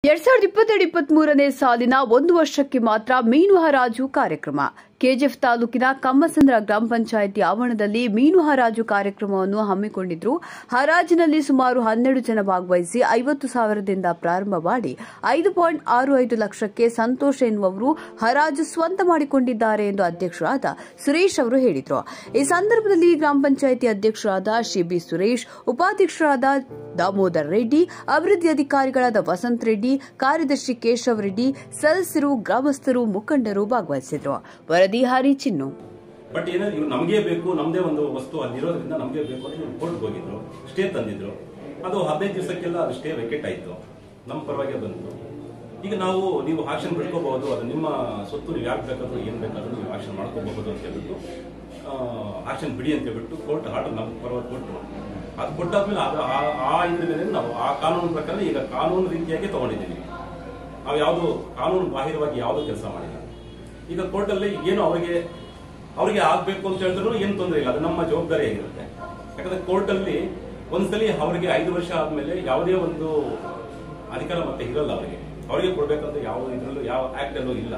ಎರಡ್ ಸಾವಿರದ ಇಪ್ಪತ್ತೆರಡು ಇಪ್ಪತ್ಮೂರನೇ ಸಾಲಿನ ಒಂದು ವರ್ಷಕ್ಕೆ ಮಾತ್ರ ಮೀನು ಹರಾಜು ಕಾರ್ಯಕ್ರಮ ಕೆಜಿಎಫ್ ತಾಲೂಕಿನ ಕಮ್ಮಸಂದ್ರ ಗ್ರಾಮ ಪಂಚಾಯಿತಿ ಆವರಣದಲ್ಲಿ ಮೀನು ಹರಾಜು ಕಾರ್ಯಕ್ರಮವನ್ನು ಹಮ್ಮಿಕೊಂಡಿದ್ರು ಹರಾಜಿನಲ್ಲಿ ಸುಮಾರು ಹನ್ನೆರಡು ಜನ ಭಾಗವಹಿಸಿ ಐವತ್ತು ಸಾವಿರದಿಂದ ಪ್ರಾರಂಭ ಮಾಡಿ ಐದು ಪಾಯಿಂಟ್ ಆರು ಐದು ಲಕ್ಷಕ್ಕೆ ಸಂತೋಷ್ ಎನ್ನುವವರು ಹರಾಜು ಸ್ವಂತ ಮಾಡಿಕೊಂಡಿದ್ದಾರೆ ಎಂದು ಅಧ್ಯಕ್ಷರಾದ ಸುರೇಶ್ ಅವರು ಹೇಳಿದರು ಈ ಸಂದರ್ಭದಲ್ಲಿ ಗ್ರಾಮ ಪಂಚಾಯಿತಿ ಅಧ್ಯಕ್ಷರಾದ ಶಿಬಿ ಸುರೇಶ್ ಉಪಾಧ್ಯಕ್ಷರಾದ ದಾಮೋದರ್ ರೆಡ್ಡಿ ಅಭಿವೃದ್ಧಿ ಅಧಿಕಾರಿಗಳಾದ ವಸಂತ್ ರೆಡ್ಡಿ ಕಾರ್ಯದರ್ಶಿ ಕೇಶವ್ ರೆಡ್ಡಿ ಸದಸ್ಯರು ಗ್ರಾಮಸ್ಥರು ಮುಖಂಡರು ಭಾಗವಹಿಸಿದ್ರು ವರದಿ ಹರಿ ಚಿನ್ನು ಬಟ್ ಏನಾದ್ರು ಇವ್ರು ನಮಗೆ ಬೇಕು ನಮ್ಮದೇ ಒಂದು ವಸ್ತು ಅಲ್ಲಿರೋದ್ರಿಂದ ನಮಗೆ ಬೇಕು ಅಂತ ಇವ್ರು ಕೋರ್ಟ್ಗೆ ಹೋಗಿದ್ರು ಸ್ಟೇ ತಂದಿದ್ರು ಅದು ಹದಿನೈದು ದಿವಸಕ್ಕೆಲ್ಲ ಅದು ಸ್ಟೇ ವೆಕೆಟ್ ಆಯಿತು ನಮ್ಮ ಪರವಾಗಿ ಬಂತು ಈಗ ನಾವು ನೀವು ಆಕ್ಷನ್ ಬಿಡ್ಕೋಬಹುದು ಅದು ನಿಮ್ಮ ಸೊತ್ತು ನೀವು ಯಾಕೆ ಬೇಕಾದ್ರೂ ಏನು ಬೇಕಾದ್ರೂ ನೀವು ಆಕ್ಷನ್ ಮಾಡ್ಕೋಬಹುದು ಅಂತ ಹೇಳ್ಬಿಟ್ಟು ಆಕ್ಷನ್ ಬಿಡಿ ಅಂತ ಹೇಳ್ಬಿಟ್ಟು ಕೋರ್ಟ್ ಆರ್ಡರ್ ನಮ್ಮ ಪರವಾಗಿ ಕೊಟ್ಟರು ಅದು ಕೊಟ್ಟಾದ್ಮೇಲೆ ಅದು ಆ- ಆ ಇದ್ರ ಮೇಲೆ ನಾವು ಆ ಕಾನೂನು ಪ್ರಕಾರ ಈಗ ಕಾನೂನು ರೀತಿಯಾಗಿ ತಗೊಂಡಿದ್ದೀವಿ ನಾವು ಯಾವುದು ಕಾನೂನು ಬಾಹಿರವಾಗಿ ಯಾವುದು ಕೆಲಸ ಮಾಡಿಲ್ಲ ಈಗ ಕೋರ್ಟಲ್ಲಿ ಏನು ಅವರಿಗೆ ಅವರಿಗೆ ಆಗ್ಬೇಕು ಅಂತ ಹೇಳಿದ್ರು ಏನು ತೊಂದರೆ ಇಲ್ಲ ಅದು ನಮ್ಮ ಜವಾಬ್ದಾರಿ ಆಗಿರುತ್ತೆ ಯಾಕಂದ್ರೆ ಕೋರ್ಟಲ್ಲಿ ಒಂದ್ಸಲಿ ಅವರಿಗೆ ಐದು ವರ್ಷ ಆದ್ಮೇಲೆ ಯಾವುದೇ ಒಂದು ಅಧಿಕಾರ ಮತ್ತೆ ಇರಲ್ಲ ಅವರಿಗೆ ಅವರಿಗೆ ಕೊಡ್ಬೇಕಂತ ಯಾವ ಇದರಲ್ಲೂ ಯಾವ ಆಕ್ಟ್ ಅಲ್ಲೂ ಇಲ್ಲ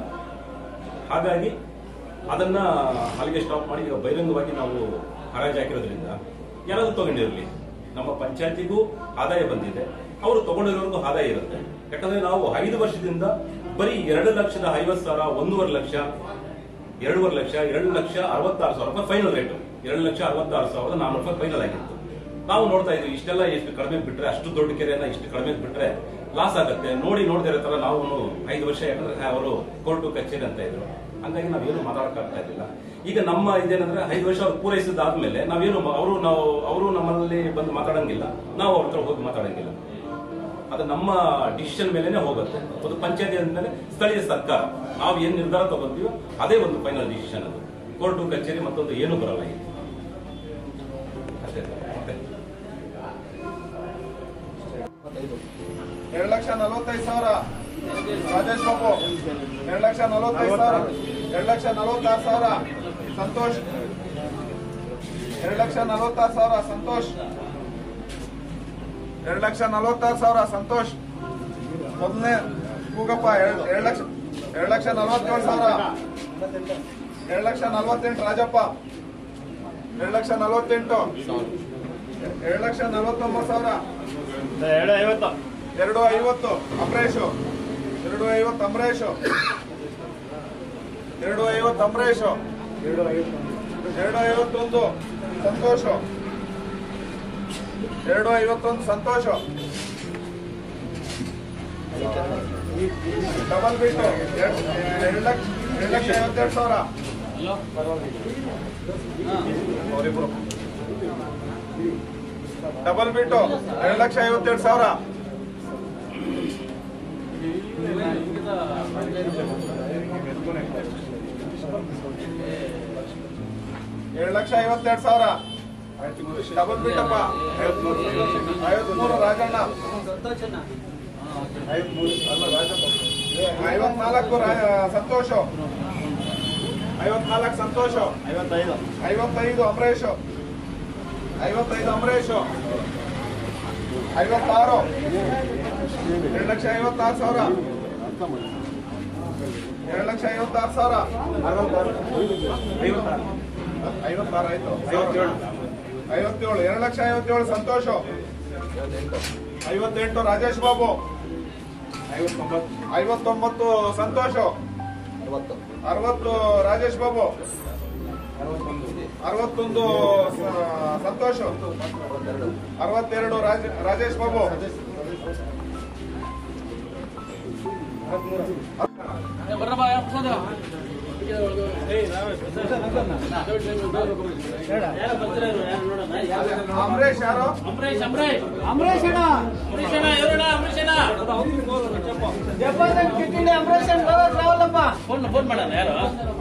ಹಾಗಾಗಿ ಅದನ್ನ ಅಲ್ಲಿಗೆ ಸ್ಟಾಪ್ ಮಾಡಿ ಈಗ ಬಹಿರಂಗವಾಗಿ ನಾವು ಹರಾಜು ಹಾಕಿರೋದ್ರಿಂದ ಯಾರಾದ್ರೂ ತಗೊಂಡಿರಲಿ ನಮ್ಮ ಪಂಚಾಯತಿಗೂ ಆದಾಯ ಬಂದಿದೆ ಅವರು ತಗೊಂಡಿರೋರ್ಗೂ ಆದಾಯ ಇರುತ್ತೆ ಯಾಕಂದ್ರೆ ನಾವು ಐದು ವರ್ಷದಿಂದ ಬರೀ ಎರಡು ಲಕ್ಷದ ಐವತ್ತು ಸಾವಿರ ಒಂದೂವರೆ ಲಕ್ಷ ಎರಡೂವರೆ ಲಕ್ಷ ಎರಡು ಲಕ್ಷ ಅರವತ್ತಾರು ಸಾವಿರ ರೂಪಾಯಿ ಫೈನಲ್ ರೇಟು ಎರಡು ಲಕ್ಷ ಅರವತ್ತಾರು ಸಾವಿರದ ನಾನ್ನೂರು ರೂಪಾಯಿ ಫೈನಲ್ ಆಗಿತ್ತು ನಾವು ನೋಡ್ತಾ ಇದ್ವಿ ಇಷ್ಟೆಲ್ಲ ಎಷ್ಟು ಕಡಿಮೆ ಬಿಟ್ರೆ ಅಷ್ಟು ದೊಡ್ಡ ಕೆರೆಯನ್ನ ಇಷ್ಟು ಕಡಿಮೆ ಬಿಟ್ರೆ ಲಾಸ್ ಆಗುತ್ತೆ ನೋಡಿ ನೋಡದೇ ಇರೋ ತರ ನಾವು ಐದು ವರ್ಷ ಯಾಕಂದ್ರೆ ಅವರು ಕೋರ್ಟು ಕಚೇರಿ ಅಂತ ಇದ್ರು ಹಂಗಾಗಿ ನಾವೇನು ಮಾತಾಡಕ್ಕಾಗ್ತಾ ಇರ್ಲಿಲ್ಲ ಈಗ ನಮ್ಮ ಇದೇನಂದ್ರೆ ಐದು ವರ್ಷ ಅವ್ರು ಪೂರೈಸಿದಾದ್ಮೇಲೆ ನಾವೇನು ಅವರು ನಾವು ಅವರು ನಮ್ಮಲ್ಲಿ ಬಂದು ಮಾತಾಡಂಗಿಲ್ಲ ನಾವು ಅವ್ರ ಹತ್ರ ಹೋಗಿ ಮಾತಾಡಂಗಿಲ್ಲ ಅದು ನಮ್ಮ ಡಿಸಿಷನ್ ಮೇಲೆನೆ ಹೋಗುತ್ತೆ ಒಂದು ಪಂಚಾಯತಿ ಅಂದ್ಮೇಲೆ ಸ್ಥಳೀಯ ಸರ್ಕಾರ ನಾವು ಏನ್ ನಿರ್ಧಾರ ತಗೊಂತೀವೋ ಅದೇ ಒಂದು ಫೈನಲ್ ಡಿಸಿಷನ್ ಅದು ಕೋರ್ಟು ಕಚೇರಿ ಮತ್ತೊಂದು ಏನು ಬರಲ್ಲ ಇಲ್ಲಿ ಅಷ್ಟೇ ಮತ್ತೆ ಎರಡು ಲಕ್ಷ ನಲವತ್ತೈದು ಸಾವಿರ ರಾಜೇಶ್ ಬಾಬು ಎರಡು ಲಕ್ಷ ನಲವತ್ತೈದು ಸಾವಿರ ಎರಡು ಲಕ್ಷ ನಲವತ್ತಾರು ಸಾವಿರ ಸಂತೋಷ್ ಎರಡು ಲಕ್ಷ ನಲವತ್ತಾರು ಸಾವಿರ ಸಂತೋಷ್ ಎರಡು ಲಕ್ಷ ನಲವತ್ತಾರು ಸಾವಿರ ಸಂತೋಷ್ ಮೊದಲನೇ ಕೂಗಪ್ಪ ಎರಡು ಎರಡು ಲಕ್ಷ ಎರಡು ಲಕ್ಷ ನಲವತ್ತೇಳು ಸಾವಿರ ಎರಡು ಲಕ್ಷ ನಲವತ್ತೆಂಟು ರಾಜಪ್ಪ ಎರಡು ಲಕ್ಷ ನಲವತ್ತೆಂಟು ಎರಡು ಲಕ್ಷ ನಲವತ್ತೊಂಬತ್ತು ಸಾವಿರ ಎರಡು ಐವತ್ತು ಅಂಬರೀಶು ಎರಡು ಐವತ್ತು ಅಂಬರೀಶು ಎರಡು ಐವತ್ತು ಅಂಬರೀಶು ಎರಡು ಐವತ್ತೊಂದು ಸಂತೋಷು ಎರಡು ಐವತ್ತೊಂದು ಸಂತೋಷು ಡಬಲ್ ಬಿಟ್ಟು ಎರಡು ಎರಡು ಲಕ್ಷ ಎರಡು ಲಕ್ಷ ಐವತ್ತೆರಡು ಸಾವಿರ ಅವರಿಬ್ರು ಡಬಲ್ ಬಿಟ್ಟು ಎರಡು ಲಕ್ಷ ಐವತ್ತೆರಡು ಸಾವಿರ ಎರಡು ಲಕ್ಷ ಐವತ್ತೆರಡು ಸಾವಿರ ಡಬಲ್ ಬಿಟ್ಟಪ್ಪ ಐವತ್ಮೂರು ರಾಜಣ್ಣ ಐವತ್ನಾಲ್ಕು ರಾ- ಸಂತೋಷು ಐವತ್ನಾಲ್ಕು ಸಂತೋಷು ಐವತ್ತೈದು ಅಂಬರೀಶು ಐವತ್ತೈದು ಅಂಬರೀಶು ಐವತ್ತಾರು ಎರಡು ಲಕ್ಷ ಐವತ್ತಾರು ಸಾವಿರ ಎರಡು ಲಕ್ಷ ಐವತ್ತಾರು ಸಾವಿರ ಐವತ್ತಾರು ಆಯ್ತು ಐವತ್ತೇಳು ಎರಡು ಲಕ್ಷ ಐವತ್ತೇಳು ಸಂತೋಷು ಐವತ್ತೆಂಟು ರಾಜೇಶ್ ಬಾಬು ಐವತ್ತೊಂಬತ್ತು ಸಂತೋಷು ಅರವತ್ತು ರಾಜೇಶ್ ಬಾಬು ಅರವತ್ತೊಂದು ಸ- ಸಂತೋಷ್ ಅರವತ್ತೆರಡು ರಾಜ- ರಾಜೇಶ್ ಬಾಬು ಅಮರೇಶ್ ಯಾರು ಅಂಬರೀಷ್ ಅಂಬರೀಷ್ ಅಂಬರೀಷ್ ಅಣ್ಣ ಅಂಬರೀಷ್ ಅಣ್ಣ ಇವರಣ್ಣ ಅಂಬರೀಷ್ ಅಣ್ಣ ಅಂಬರೀಷ್ ಅಣ್ಣ ರಾವಲಪ್ಪ ಫೋನ್ ಫೋನ್ ಮಾಡೋಣ ಯಾರು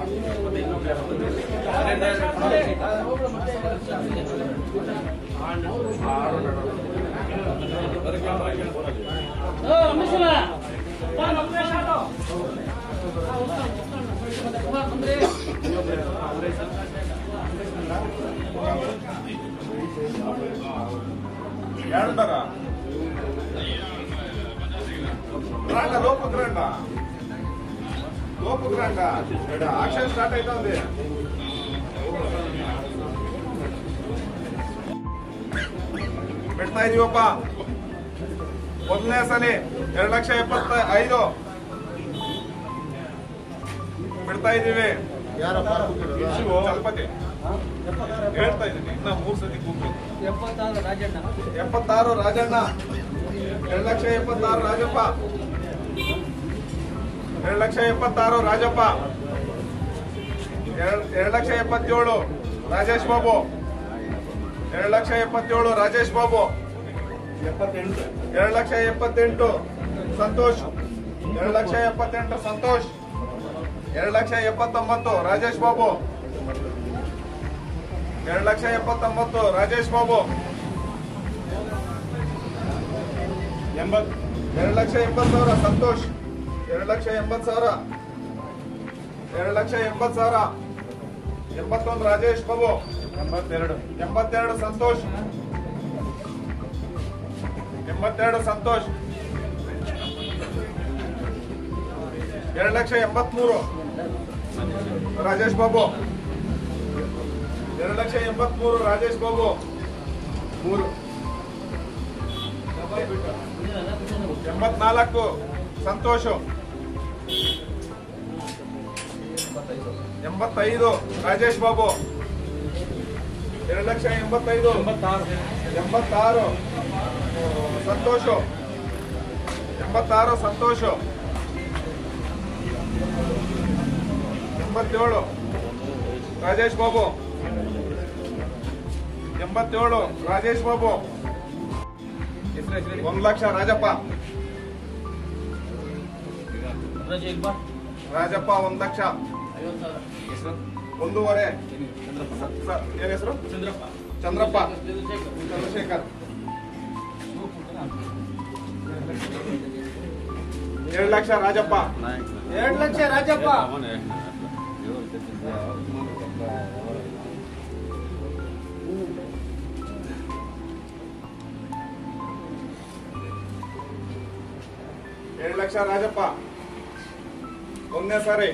ಓ, ಅಂಬರೀಷ್ ಅಣ್ಣ ಬಾ, ಅಂಬರೀಷ್ ಆಟೋ. ಬಾ, ಅಂಬರೀಷ್. ಯಾರು రాండా లోపుకు రండా లోపుకు రండా ఆక్షన్ స్టార్ట్ అవుతుంది ಬಿಡ್ತಾ ಇದೀವಪ್ಪ ಮೊದಲನೇ ಸಲ ಎರಡು ಲಕ್ಷ ಎಪ್ಪತ್ತ ಐದು ಬಿಡ್ತಾ ಇದೀವಿ ಚಲಪತಿ ಹೇಳ್ತಾ ಇದ್ದೀನಿ ಇನ್ನ ಮೂರ್ ಸತಿ ಕೂಗ್ಬೇಕು ಎಪ್ಪತ್ತಾರು ರಾಜಣ್ಣ ಎಪ್ಪತ್ತಾರು ರಾಜಣ್ಣ ಎರಡು ಲಕ್ಷ ಎಪ್ಪತ್ತಾರು ರಾಜಪ್ಪ ಎರಡು ಲಕ್ಷ ಎಪ್ಪತ್ತಾರು ರಾಜಪ್ಪ ಎರಡ್- ಎರಡು ಲಕ್ಷ ಎಪ್ಪತ್ತೇಳು ರಾಜೇಶ್ ಬಾಬು ಎರಡು ಲಕ್ಷ ಎಪ್ಪತ್ತೇಳು ರಾಜೇಶ್ ಬಾಬು ಎರಡು ಲಕ್ಷ ಎಪ್ಪತ್ತೆಂಟು ಸಂತೋಷ್ ಎರಡು ಲಕ್ಷ ಎಪ್ಪತ್ತೆಂಟು ಸಂತೋಷ್ ಎರಡು ಲಕ್ಷ ಎಪ್ಪತ್ತೊಂಬತ್ತು ರಾಜೇಶ್ ಬಾಬು ಎರಡು ಲಕ್ಷ ಎಪ್ಪತ್ತೊಂಬತ್ತು ರಾಜೇಶ್ ಬಾಬು ಎಂಬತ್ ಎರಡು ಲಕ್ಷ ಎಂಬತ್ತು ಸಾವಿರ ಸಂತೋಷ್ ಎರಡು ಲಕ್ಷ ಎಂಬತ್ತು ಸಾವಿರ ಎರಡು ಲಕ್ಷ ಎಂಬತ್ತು ಸಾವಿರ ಎಂಬತ್ತೊಂದು ರಾಜೇಶ್ ಬಾಬು ಎಂಬತ್ತೆರಡು ಎಂಬತ್ತೆರಡು ಸಂತೋಷ್ ಎಂಬತ್ತೆರಡು ಸಂತೋಷ್ ಎರಡು ಲಕ್ಷ ಎಂಬತ್ಮೂರು ರಾಜೇಶ್ ಬಾಬು ಎರಡು ಲಕ್ಷ ಎಂಬತ್ಮೂರು ರಾಜೇಶ್ ಬಾಬು ಮೂರು ಎಂಬತ್ನಾಲ್ಕು ಸಂತೋಷು ಎಂಬತ್ತೈದು ರಾಜೇಶ್ ಬಾಬು ಎರಡು ಲಕ್ಷ ಎಂಬತ್ತೈದು ಎಂಬತ್ತಾರು ಸಂತೋಷು ಎಂಬತ್ತಾರು ಸಂತೋಷು ಎಂಬತ್ತೇಳು ರಾಜೇಶ್ ಬಾಬು ಎಂಬತ್ತೇಳು ರಾಜೇಶ್ ಬಾಬು ಒಂದು ಲಕ್ಷ ರಾಜಪ್ಪ ರಾಜಪ್ಪ ಒಂದ್ ಲಕ್ಷ ಒಂದೂವರೆ ಸ- ಸ- ಏನ್ ಹೆಸರು ಚಂದ್ರಪ್ಪ ಚಂದ್ರಶೇಖರ್ ಎರಡು ಲಕ್ಷ ರಾಜಪ್ಪ ಎರಡು ಲಕ್ಷ ರಾಜಪ್ಪ ಎರಡು ಲಕ್ಷ ರಾಜಪ್ಪ ಒಂದನೇ ಸಾರಿ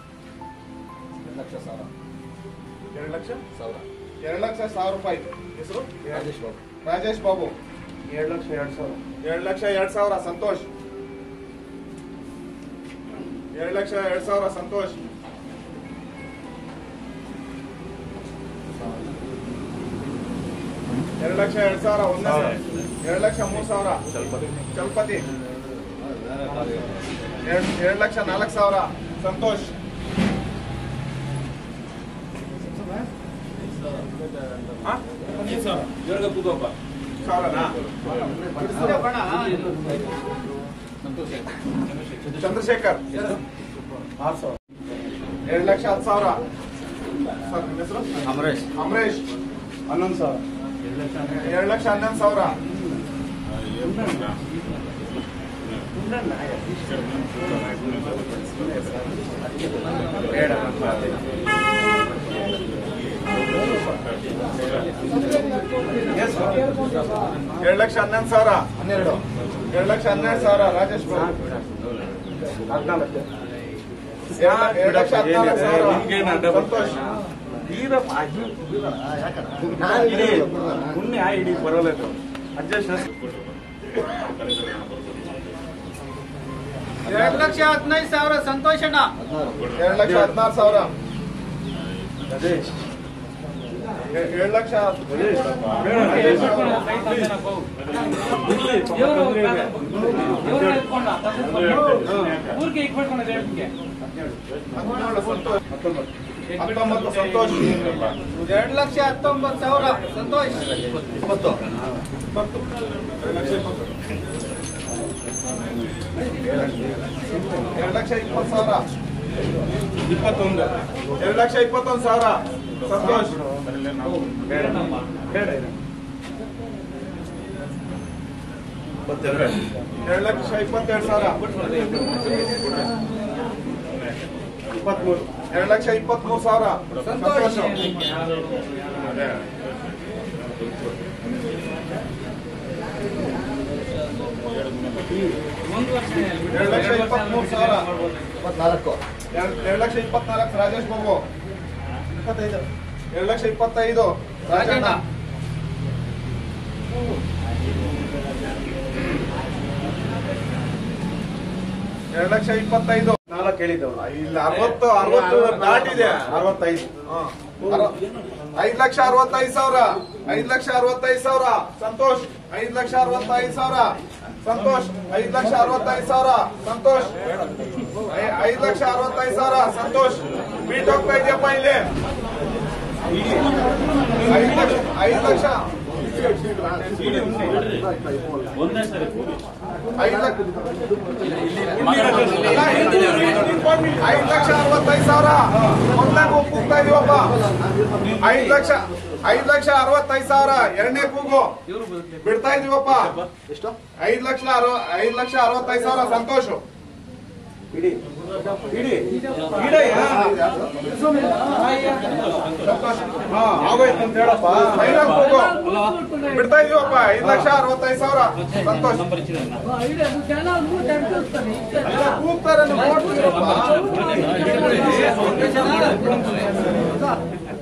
ಎರಡು ಲಕ್ಷ ಎರಡು ಲಕ್ಷ ಸಾವಿರ ರೂಪಾಯಿ ಹೆಸರು ರಾಜೇಶ್ ಬಾಬು ಎರಡು ಲಕ್ಷ ಎರಡು ಸಾವಿರ ಎರಡು ಲಕ್ಷ ಎರಡು ಸಾವಿರ ಸಂತೋಷ್ ಎರಡು ಲಕ್ಷ ಎರಡು ಸಾವಿರ ಸಂತೋಷ್ ಎರಡು ಲಕ್ಷ ಎರಡು ಸಾವಿರ ಒಂದೇ ಎರಡು ಲಕ್ಷ ಮೂರು ಸಾವಿರ ಚಲಪತಿ ಎರಡು ಎರಡು ಲಕ್ಷ ನಾಲ್ಕು ಸಾವಿರ ಸಂತೋಷ್ ಹಾ? ಸಾವಿರನಾ ಚಂದ್ರಶೇಖರ್ ಎರಡು ಲಕ್ಷ ಹತ್ತು ಸಾವಿರ ಸರ್ ನಿಮ್ಮ ಹೆಸರು ಅಮರೇಶ್ ಅಮರೇಶ್ ಹನ್ನೊಂದು ಸಾವಿರ ಎರಡು ಲಕ್ಷ ಹನ್ನೊಂದು ಸಾವಿರ ಎರಡು ಲಕ್ಷ ಹನ್ನೊಂದು ಸಾವಿರ ಹನ್ನೆರಡು ಎರಡು ಲಕ್ಷ ಹನ್ನೆರಡು ಸಾವಿರ ರಾಜೇಶ್ ಬಾಬು ಹದಿನಾಲ್ಕು ಎರಡು- ಎರಡು ಲಕ್ಷ ಹದಿನಾಲ್ಕು ಸಾವಿರ ಸಂತೋಷ್ ಪುಣ್ಯ ಇಡೀ ಬರೋలేదు ಅಡ್ಜಸ್ಟ್ ಎರಡು ಲಕ್ಷ ಹದಿನೈದು ಸಾವಿರ ಸಂತೋಷಣ್ಣ ಎರಡು ಲಕ್ಷ ಹದಿನಾರು ಸಾವಿರ ಎ- ಎರಡು ಲಕ್ಷ ಊರಿಗೆ ಇಟ್ಬಿಟ್ಕೊಂಡು ಹೇಳ್ತೀನಿ ಹದಿನೇಳು ಸಂತೋಷ್ ಹತ್ತೊಂಬತ್ತು ಸಂತೋಷ್ ಎರಡು ಲಕ್ಷ ಹತ್ತೊಂಬತ್ತು ಸಾವಿರ ಸಂತೋಷ್ ಇಪ್ಪತ್ತು ಇಪ್ಪತ್ತು ಎರಡು ಲಕ್ಷ ಇಪ್ಪತ್ತು ಎರಡು ಲಕ್ಷ ಇಪ್ಪತ್ತು ಸಾವಿರ ಇಪ್ಪತ್ತೊಂದು ಎರಡು ಲಕ್ಷ ಇಪ್ಪತ್ತೊಂದು ಸಾವಿರ ಸಂತೋಷ್ ಬೇಡ ಬೇಡ ಎರಡು ಲಕ್ಷ ಇಪ್ಪತ್ತೆರಡು ಸಾವಿರ ಇಪ್ಪತ್ಮೂರು ಎರಡು ಲಕ್ಷ ಇಪ್ಪತ್ಮೂರು ಸಾವಿರ ಸಂತೋಷ್ ಎರಡು ಲಕ್ಷ ಇಪ್ಪತ್ಮೂರು ಸಾವಿರ ಎರಡು ಎರಡು ಲಕ್ಷ ಇಪ್ಪತ್ನಾಲ್ಕು ರಾಜೇಶ್ ಬಾಬು ಎರಡು ಲಕ್ಷ ಇಪ್ಪತ್ತೈದು ರಾಜಣ್ಣ ಎರಡು ಲಕ್ಷ ಇಪ್ಪತ್ತೈದು ನಾಲ್ಕು ಹೇಳಿದ್ದವು ಇಲ್ಲ ಅರವತ್ತು ಅರವತ್ತು ದಾಟಿದೆ ಅರವತ್ತೈದು ಐದ್ ಲಕ್ಷ ಅರವತ್ತೈದು ಸಾವಿರ ಐದ್ ಲಕ್ಷ ಅರವತ್ತೈದು ಸಾವಿರ ಸಂತೋಷ್ ಐದ್ ಲಕ್ಷ ಅರವತ್ತೈದು ಸಾವಿರ ಸಂತೋಷ್ ಐದ್ ಲಕ್ಷ ಅರವತ್ತೈದು ಸಾವಿರ ಸಂತೋಷ್ ಐ- ಐದ್ ಲಕ್ಷ ಅರವತ್ತೈದು ಸಾವಿರ ಸಂತೋಷ್ ಬೀಟ್ ಹೋಗ್ತಾ ಇದೆಯಪ್ಪ ಇಲ್ಲಿ ಐದ್ ಲಕ್ಷ ಐದ್ ಲಕ್ಷ ಐದ್ ಲಕ್ಷ ಐದ್ ಲಕ್ಷ ಅರವತ್ತೈದು ಸಾವಿರ ಮೊದಲನೇ ಕೂಗು ಕೂಗ್ತಾ ಇದೀವಪ್ಪ ಐದ್ ಲಕ್ಷ ಐದ್ ಲಕ್ಷ ಅರವತ್ತೈದು ಸಾವಿರ ಎರಡನೇ ಕೂಗು ಬಿಡ್ತಾ ಇದೀವಪ್ಪ ಐದ್ ಲಕ್ಷ ಅರವ ಐದ್ ಲಕ್ಷ ಅರವತ್ತೈದು ಸಾವಿರ ಸಂತೋಷ್ ಸಂತೋಷ್ ಹಾ ಆಗೋಯ್ತು ಅಂತ ಹೇಳಪ್ಪ ಫೈನಲ್ ಕೂಗು ಬಿಡ್ತಾ ಇದೀವಪ್ಪ ಐದ್ ಲಕ್ಷ ಅರವತ್ತೈದು ಸಾವಿರ ಸಂತೋಷ್ ಅಲ್ಲ, ಕೂಗ್ತಾರೆ ನೀವು ನೋಡ್ತೀರಪ್ಪ